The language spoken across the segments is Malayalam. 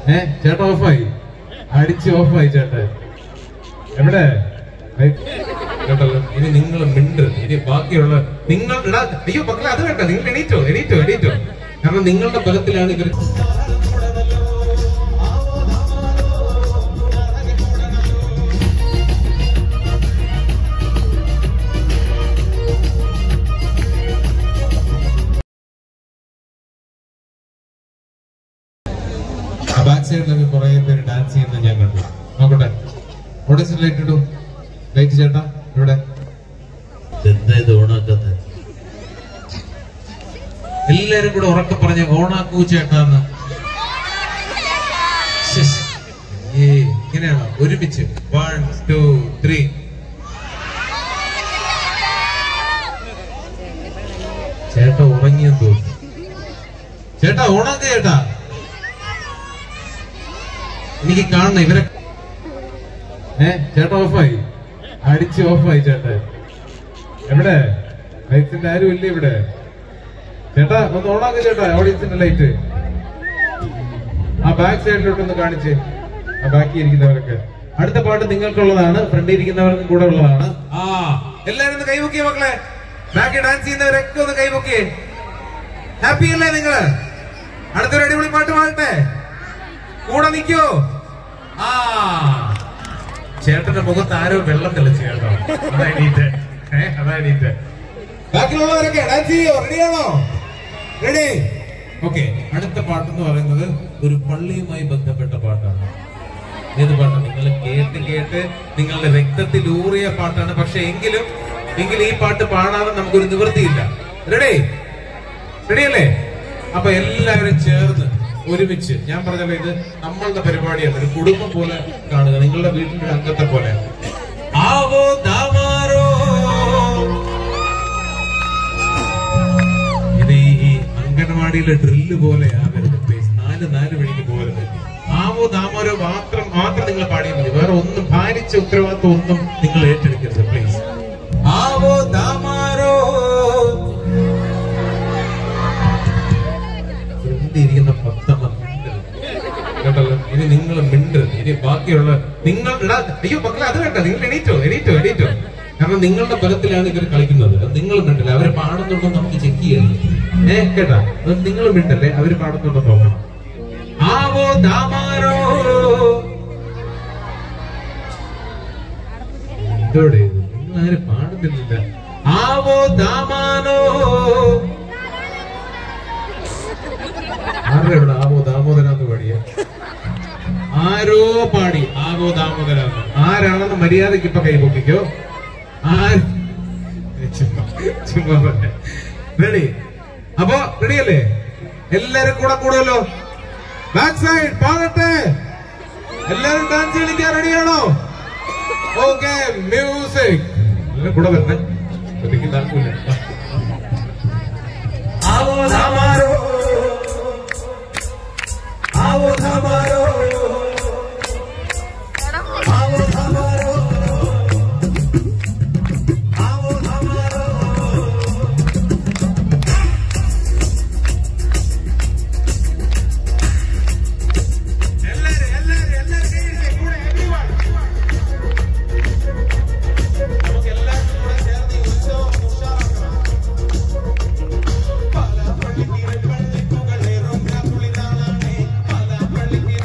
ഏ ചേട്ടാ ഓഫായി അടിച്ച് ഓഫായി ചേട്ടൻ എവിടെ ഐ, കേട്ടല്ലോ ഇനി നിങ്ങൾ മിണ്ട് ഇനി ബാക്കിയുള്ള നിങ്ങൾ ഇടാ അയ്യോ മക്കളെ അത് വേണ്ട നിങ്ങൾ എണീറ്റോ എണീറ്റോ എണീറ്റോ കാരണം നിങ്ങളുടെ ബലത്തിലാണ് ഇവർ ബാക്ക് സൈഡിലൊക്കെ കുറെ പേര് ഡാൻസ് ചെയ്യുന്നത് ഞാൻ കണ്ടു നോക്കട്ടെ ഓഡിയൻസ് ലൈറ്റ് ഇടൂ ലൈറ്റ് ചേട്ടാ ഇവിടെ എന്താ ഇത് ഓണാക്കാത്ത എല്ലാരും കൂടെ ഉറക്കെ പറഞ്ഞ ഓണാക്കൂ ചേട്ടാന്ന് ശ്ശ്. ഏ ഇങ്ങനെയാണോ ഒരുമിച്ച് വൺ ടു ത്രീ ചേട്ടാ ഉറങ്ങിയെന്ന് തോന്നുന്നു ചേട്ടാ ഓണാക്ക ചേട്ടാ എനിക്ക് കാണണം ഇവരെ ഏ ചേട്ടാ ഓഫായി അടിച്ച് ഓഫായി ചേട്ടൻ എവിടെ ലൈറ്റ്സിന്റെ ആരും ഇല്ല ഇവിടെ ചേട്ടാ ഒന്ന് ഓണാക്ക ചേട്ടാ ഓഡിയൻസിന്റെ ലൈറ്റ് ആ ബാക്ക് സൈഡിലോട്ടൊന്ന് കാണിച്ച് ആ ബാക്കി ഇരിക്കുന്നവരൊക്കെ അടുത്ത പാട്ട് നിങ്ങൾക്കുള്ളതാണ് ഫ്രണ്ടിൽ ഇരിക്കുന്നവർക്കും കൂടെ ഉള്ളതാണ് ആ എല്ലാരും ഒന്ന് കൈപൊക്കിയേ മക്കളെ ബാക്കി ഡാൻസ് ചെയ്യുന്നവരൊക്കെ ഒന്ന് കൈപൊക്കിയേ ഹാപ്പി അല്ലേ നിങ്ങള് അടുത്തൊരു അടിപൊളി പാട്ട് പാടട്ടെ കൂടെ നിൽക്കോ ആ ചേട്ടന്റെ മുഖത്ത് ആരോ വെള്ളം തെളിച്ചു കേട്ടോ അതാ എണീറ്റ് ഏ അതാ എണീറ്റ് ബാക്കിയുള്ളവരൊക്കെ ഡാൻസ് ചെയ്യോ റെഡിയാണോ റെഡി ഓക്കെ അടുത്ത പാട്ടെന്ന് പറയുന്നത് ഒരു പള്ളിയുമായി ബന്ധപ്പെട്ട പാട്ടാണ് ഏത് പാട്ടാണ് നിങ്ങൾ കേട്ട് കേട്ട് നിങ്ങളുടെ രക്തത്തിൽ ഊറിയ പാട്ടാണ് പക്ഷെ എങ്കിലും എങ്കിലും ഈ പാട്ട് പാടാതെ നമുക്കൊരു നിവൃത്തിയില്ല റെഡി റെഡി അല്ലേ അപ്പൊ എല്ലാവരും ചേർന്ന് ഒരുമിച്ച് ഞാൻ പറഞ്ഞല്ലോ ഇത് നമ്മളുടെ പരിപാടിയാണ് ഒരു കുടുംബം പോലെ കാണുക നിങ്ങളുടെ വീട്ടിന്റെ ഒരു അംഗത്തെ പോലെ ആവോ ദാമാരോ ഇത് ഈ അംഗൻവാടിയിലെ ഡ്രില്ല് പോലെ ആകരുത് പ്ലീസ് നാല് നാല് മണിക്ക് പോകരുത് ആവോ ദാമോരോ മാത്രം മാത്രം നിങ്ങൾ പാടിയാൽ മതി വേറെ ഒന്നും ഭാരിച്ച ഉത്തരവാദിത്വം ഒന്നും നിങ്ങൾ ഏറ്റെടുക്കരുത് പ്ലീസ് ആവോ ദാമാരോ ഫ്രണ്ടിരിക്കുന്ന പത്തമ്മ മിണ്ടരുത്. കേട്ടല്ലോ ഇനി നിങ്ങൾ മിണ്ടരുത് ഇനി ബാക്കിയുള്ള നിങ്ങൾ ഇടാ അയ്യോ മക്കളെ അത് വേണ്ട നിങ്ങൾ എണീറ്റോ എണീറ്റോ എണീറ്റോ കാരണം നിങ്ങളുടെ ബലത്തിലാണ് ഇവർ കളിക്കുന്നത് അത് നിങ്ങൾ മിണ്ടില്ല അവര് പാടുന്നുണ്ടോ നമുക്ക് ചെക്ക് ചെയ്യണം ഏ കേട്ടാ അത് നിങ്ങൾ മിണ്ടല്ലേ അവര് പാടുന്നുണ്ടോ നോക്കണം ആവോ ദാമാരോ എന്തോടെ ഇത്? നിങ്ങൾ ആരും പാടുന്നില്ല ആവോ ദാമാനോ ആരുടെ ഇവിടെ ആവോ ദാമോദരാന്ന് പാടിയ ആരോ പാടി ആവോ ദാമോദരാന്ന് ആരാണെന്ന് മര്യാദക്ക് ഇപ്പൊ കൈപൊക്കിക്കോ ആര് ചുമ്മാ ചുമ്മാ റെഡി അപ്പോ റെഡി അല്ലേ എല്ലാരും കൂടെ കൂടുമല്ലോ ബാക്ക് സൈഡ് പാടട്ടെ എല്ലാരും ഡാൻസ് കളിക്കാൻ റെഡിയാണോ ഓക്കെ മ്യൂസിക് കൂടെ വരണേ ഒറ്റയ്ക്ക് താക്കൂല ആവോ ധാമാരോ ആവോ ധാമാരോ ആവോ ധാമാരോ ആവോ ധാമാരോ എല്ലാരും എല്ലാരും എല്ലാരും കൈയടിച്ചേ കൂടെ everyone. നമുക്ക് എല്ലാവർക്കും കൂടെ ചേർന്ന് ഈ ഉത്സവം ഉഷാറാക്കണം. പല പള്ളിക്കിര പള്ളിക്കുകളേറും രാത്രി നാളാണേ. പല പള്ളിക്കിര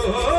ഓ